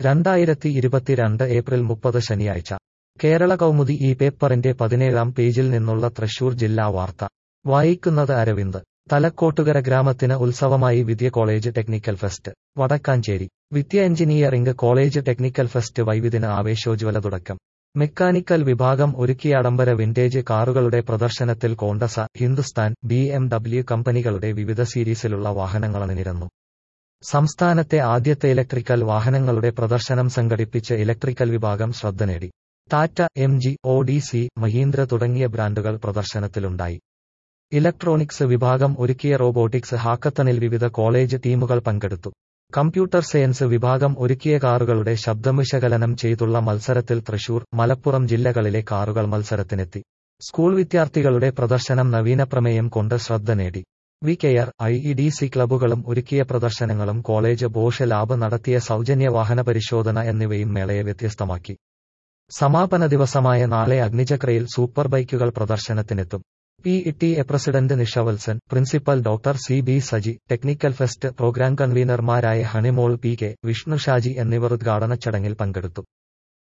രണ്ടായിരത്തി ഇരുപത്തിരണ്ട് ഏപ്രിൽ മുപ്പത് ശനിയാഴ്ച കേരള കൗമുദി ഈ പേപ്പറിന്റെ പതിനേഴാം പേജിൽ നിന്നുള്ള തൃശൂർ ജില്ലാ വാർത്ത വായിക്കുന്നത് അരവിന്ദ് തലക്കോട്ടുകര ഗ്രാമത്തിന് ഉത്സവമായി Vidya college technical fest Vadakkanchery Vidya engineering college technical fest വൈവിധ്യന് ആവേശോജ്വല തുടക്കം മെക്കാനിക്കൽ വിഭാഗം ഒരുക്കിയ ആഡംബര വിന്റേജ് കാറുകളുടെ പ്രദർശനത്തിൽ Contessa Hindustan B M W കമ്പനികളുടെ വിവിധ സീരീസിലുള്ള വാഹനങ്ങളണിനിരന്നു സംസ്ഥാനത്തെ ആദ്യത്തെ ഇലക്ട്രിക്കൽ വാഹനങ്ങളുടെ പ്രദർശനം സംഘടിപ്പിച്ച് ഇലക്ട്രിക്കൽ വിഭാഗം ശ്രദ്ധ നേടി Tata M G O D C Mahindra തുടങ്ങിയ ബ്രാൻഡുകൾ പ്രദർശനത്തിലുണ്ടായി ഇലക്ട്രോണിക്സ് വിഭാഗം ഒരുക്കിയ റോബോട്ടിക്സ് ഹാക്കത്തണിൽ വിവിധ കോളേജ് ടീമുകൾ പങ്കെടുത്തു കമ്പ്യൂട്ടർ സയൻസ് വിഭാഗം ഒരുക്കിയ കാറുകളുടെ ശബ്ദം വിശകലനം ചെയ്തുള്ള മത്സരത്തിൽ തൃശൂർ മലപ്പുറം ജില്ലകളിലെ കാറുകൾ മത്സരത്തിനെത്തി സ്കൂൾ വിദ്യാർത്ഥികളുടെ പ്രദർശനം നവീന പ്രമേയം കൊണ്ട് ശ്രദ്ധ നേടി we care I E D C ക്ലബ്ബുകളും ഒരുക്കിയ പ്രദർശനങ്ങളും കോളേജ് ബോഷ് ലാബ് നടത്തിയ സൗജന്യ വാഹന പരിശോധന എന്നിവയും മേളയെ വ്യത്യസ്തമാക്കി സമാപന ദിവസമായ നാളെ അഗ്നിചക്രയിൽ സൂപ്പർ ബൈക്കുകൾ പ്രദർശനത്തിനെത്തും P E T A president Nishavalsan principal doctor C B Saji technical fest programme കൺവീനർമാരായ ഹണിമോൾ പി കെ വിഷ്ണു ഷാജി എന്നിവർ ഉദ്ഘാടന ചടങ്ങിൽ പങ്കെടുത്തു